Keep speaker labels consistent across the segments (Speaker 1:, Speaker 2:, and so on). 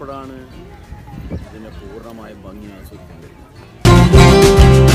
Speaker 1: വന്നപ്പോഴാണ് ഇതിൻ്റെ പൂർണ്ണമായ ഭംഗി ആസ്വദിക്കാൻ കഴിയുന്നത്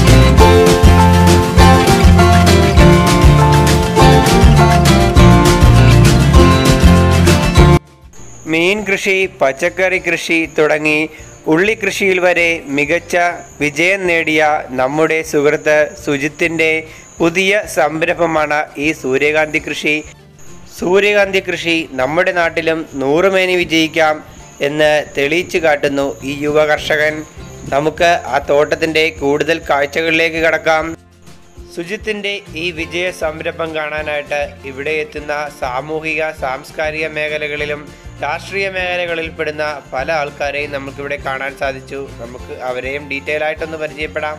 Speaker 2: മീൻ കൃഷി പച്ചക്കറി കൃഷി തുടങ്ങി ഉള്ളിക്കൃഷിയിൽ വരെ മികച്ച വിജയം നേടിയ നമ്മുടെ സുഹൃത്ത് സുജിത്തിൻ്റെ പുതിയ സംരംഭമാണ് ഈ സൂര്യകാന്തി കൃഷി സൂര്യകാന്തി കൃഷി നമ്മുടെ നാട്ടിലും നൂറുമേനി വിജയിക്കാം എന്ന് തെളിയിച്ചു കാട്ടുന്നു ഈ യുവ കർഷകൻ നമുക്ക് ആ തോട്ടത്തിൻ്റെ കൂടുതൽ കാഴ്ചകളിലേക്ക് കടക്കാം സുജിത്തിന്റെ ഈ വിജയ സംരംഭം കാണാനായിട്ട് ഇവിടെ എത്തുന്ന സാമൂഹിക സാംസ്കാരിക മേഖലകളിലും രാഷ്ട്രീയ മേഖലകളിൽ പെടുന്ന പല ആൾക്കാരെയും നമുക്കിവിടെ കാണാൻ സാധിച്ചു നമുക്ക് അവരെയും ഡീറ്റെയിൽ ആയിട്ടൊന്ന് പരിചയപ്പെടാം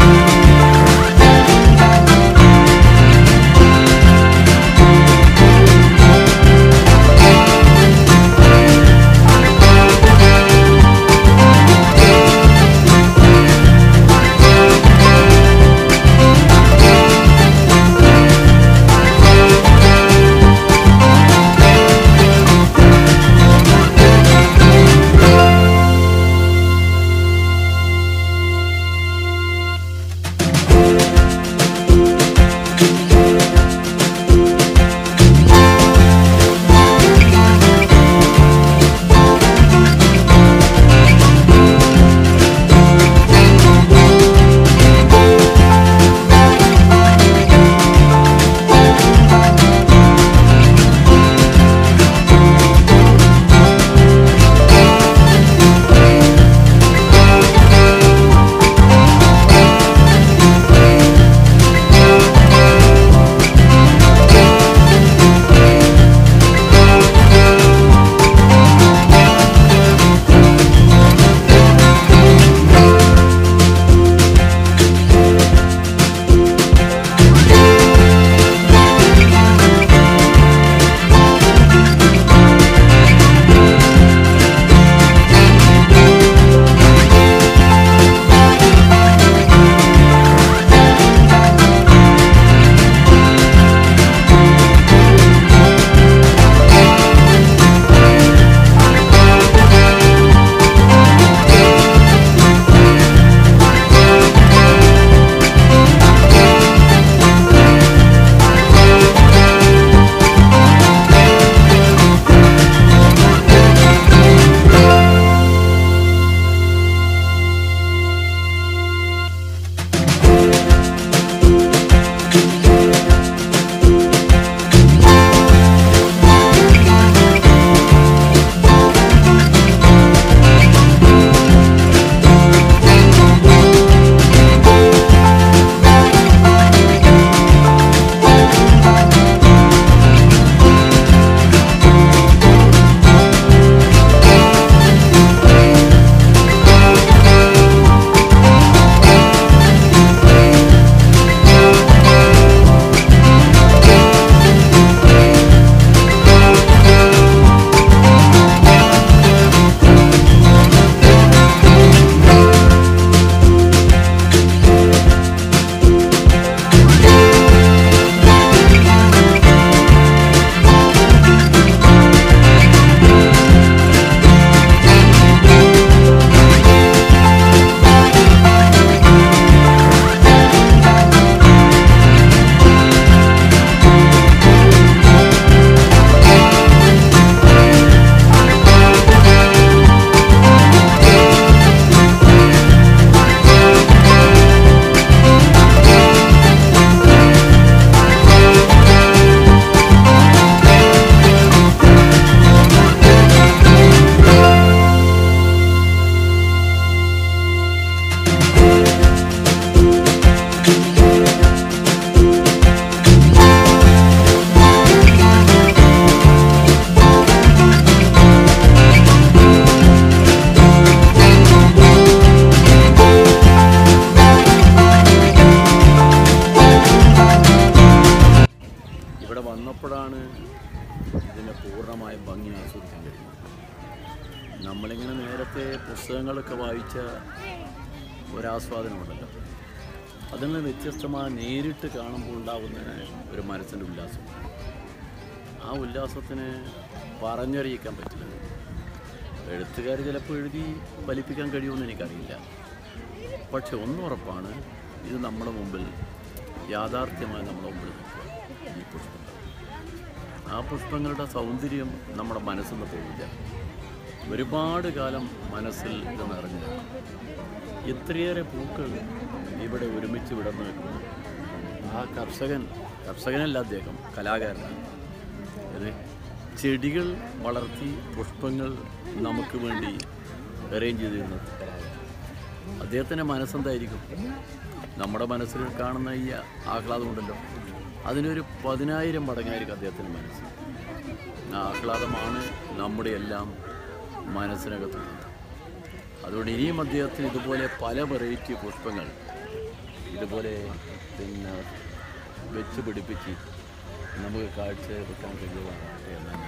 Speaker 1: ഇവിടെ വന്നപ്പോഴാണ് ഇതിൻ്റെ പൂർണ്ണമായ ഭംഗി ആസ്വദിക്കാൻ കഴിയുന്നത് നമ്മളിങ്ങനെ നേരത്തെ പുസ്തകങ്ങളൊക്കെ വായിച്ച ഒരാസ്വാദനമുണ്ടല്ലോ അതിൽ നിന്ന് വ്യത്യസ്തമായി നേരിട്ട് കാണുമ്പോൾ ഉണ്ടാകുന്ന ഒരു മനസ്സിൻ്റെ ഉല്ലാസം ആ ഉല്ലാസത്തിന് പറഞ്ഞറിയിക്കാൻ പറ്റില്ല എഴുത്തുകാർ ചിലപ്പോൾ എഴുതി ഫലിപ്പിക്കാൻ കഴിയുമെന്ന് എനിക്കറിയില്ല പക്ഷെ ഒന്നുറപ്പാണ് ഇത് നമ്മുടെ മുമ്പിൽ യാഥാർത്ഥ്യമായി നമ്മുടെ മുമ്പിൽ നിൽക്കുക ഈ പുഷ്പങ്ങൾ ആ പുഷ്പങ്ങളുടെ സൗന്ദര്യം നമ്മുടെ മനസ്സിൽ നിന്ന് പോവില്ല ഒരുപാട് കാലം മനസ്സിൽ ഇത് നിറഞ്ഞു നിൽക്കും. ഇത്രയേറെ പൂക്കൾ ഇവിടെ ഒരുമിച്ച് വിടർന്നു നിൽക്കുന്നു ആ കർഷകൻ കർഷകനല്ല അദ്ദേഹം കലാകാരനാണ് ഇത് ചെടികൾ വളർത്തി പുഷ്പങ്ങൾ നമുക്ക് വേണ്ടി അറേഞ്ച് ചെയ്തിരുന്ന കലാകാരൻ അദ്ദേഹത്തിൻ്റെ മനസ്സെന്തായിരിക്കും നമ്മുടെ മനസ്സിൽ കാണുന്ന ഈ ആഹ്ലാദമുണ്ടല്ലോ അതിനൊരു പതിനായിരം മടങ്ങായിരിക്കും അദ്ദേഹത്തിൻ്റെ മനസ്സ് ആ ആഹ്ലാദമാണ് നമ്മുടെ എല്ലാം മനസ്സിനകത്തുള്ളത് അതുകൊണ്ട് ഇനിയും അദ്ദേഹത്തിന് ഇതുപോലെ പല വെറൈറ്റി പുഷ്പങ്ങൾ ഇതുപോലെ പിന്നെ വെച്ച് പിടിപ്പിച്ച് നമുക്ക് കാഴ്ച വെക്കാൻ കഴിയുവാനാകട്ടെ എന്നാണ്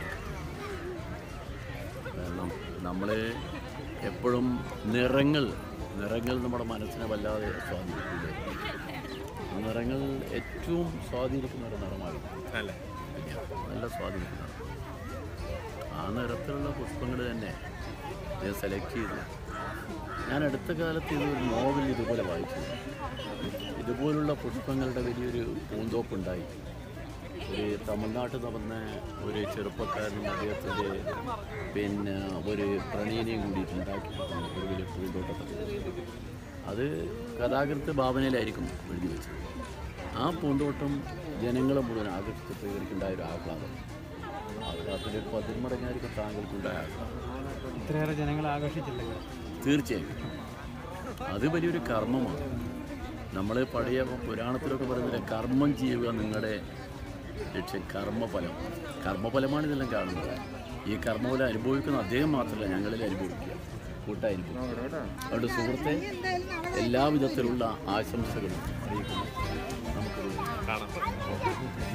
Speaker 1: കാരണം നമ്മൾ എപ്പോഴും നിറങ്ങൾ നിറങ്ങൾ നമ്മുടെ മനസ്സിനെ വല്ലാതെ സ്വാധീനിക്കില്ലേ നിറങ്ങൾ ഏറ്റവും സ്വാധീനിക്കുന്ന ഒരു നിറമാണ് നല്ല സ്വാധീനിക്കുന്ന ആ നിറത്തിലുള്ള പുഷ്പങ്ങൾ തന്നെ ഞാൻ സെലക്ട് ചെയ്തു ഞാൻ അടുത്ത കാലത്ത് ഇതൊരു നോവൽ ഇതുപോലെ വായിച്ചു ഇതുപോലുള്ള പുഷ്പങ്ങളുടെ വലിയൊരു പൂന്തോപ്പുണ്ടായി ഒരു തമിഴ്നാട്ടിൽ നിന്ന് വന്ന ഒരു ചെറുപ്പക്കാരനും അദ്ദേഹത്തിൻ്റെ പിന്നെ ഒരു പ്രണയിനെയും കൂടിയിട്ട് ഉണ്ടാക്കിയിട്ടുണ്ട് ഒരു വലിയ പൂന്തോട്ടത്തിൽ അത് കഥാകൃത്ത് ഭാവനയിലായിരിക്കും എഴുതി വെച്ചത് ആ പൂന്തോട്ടം ജനങ്ങളെ മുഴുവൻ ആകർഷിച്ചപ്പോൾ ഇവർക്കുണ്ടായ ഒരു ആഹ്ലാദം ആഹ്ലാദത്തിൻ്റെ പതിന്മടങ്ങായിരിക്കും താങ്കൾക്കുണ്ടായ ആഹ്ലാദം
Speaker 3: ഇത്രയേറെ ജനങ്ങളെ ആകർഷിച്ചില്ലെങ്കിൽ
Speaker 1: തീർച്ചയായും അത് വലിയൊരു കർമ്മമാണ് നമ്മൾ പഴയ പുരാണത്തിലൊക്കെ പറയുന്നത് കർമ്മം ചെയ്യുക നിങ്ങളുടെ ലക്ഷ്യം കർമ്മഫലം കർമ്മഫലമാണ് ഇതെല്ലാം കാണുന്നത് ഈ കർമ്മഫലം അനുഭവിക്കുന്ന അദ്ദേഹം മാത്രമല്ല ഞങ്ങളിൽ അനുഭവിക്കുക കൂട്ടായിരിക്കും അതുകൊണ്ട് സുഹൃത്തെ എല്ലാവിധത്തിലുള്ള ആശംസകളും അറിയിക്കുന്നു നമുക്ക്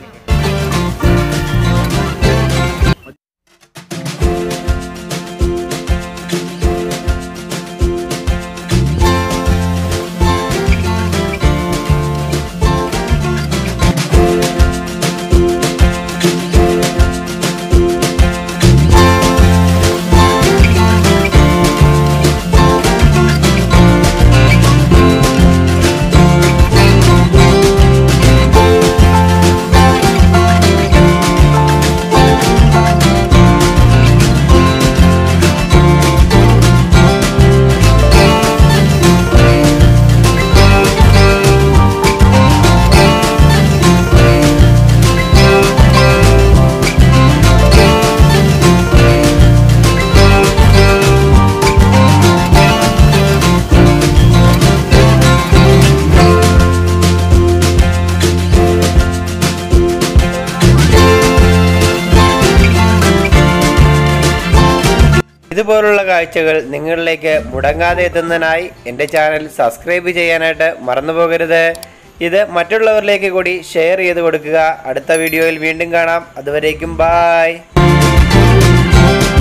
Speaker 2: ഇതുപോലുള്ള കാഴ്ചകൾ നിങ്ങളിലേക്ക് മുടങ്ങാതെ എത്തുന്നതിനായി എൻ്റെ ചാനൽ സബ്സ്ക്രൈബ് ചെയ്യാനായിട്ട് മറന്നു പോകരുത് ഇത് മറ്റുള്ളവരിലേക്ക് കൂടി ഷെയർ ചെയ്ത് കൊടുക്കുക അടുത്ത വീഡിയോയിൽ വീണ്ടും കാണാം അതുവരേക്കും ബായ്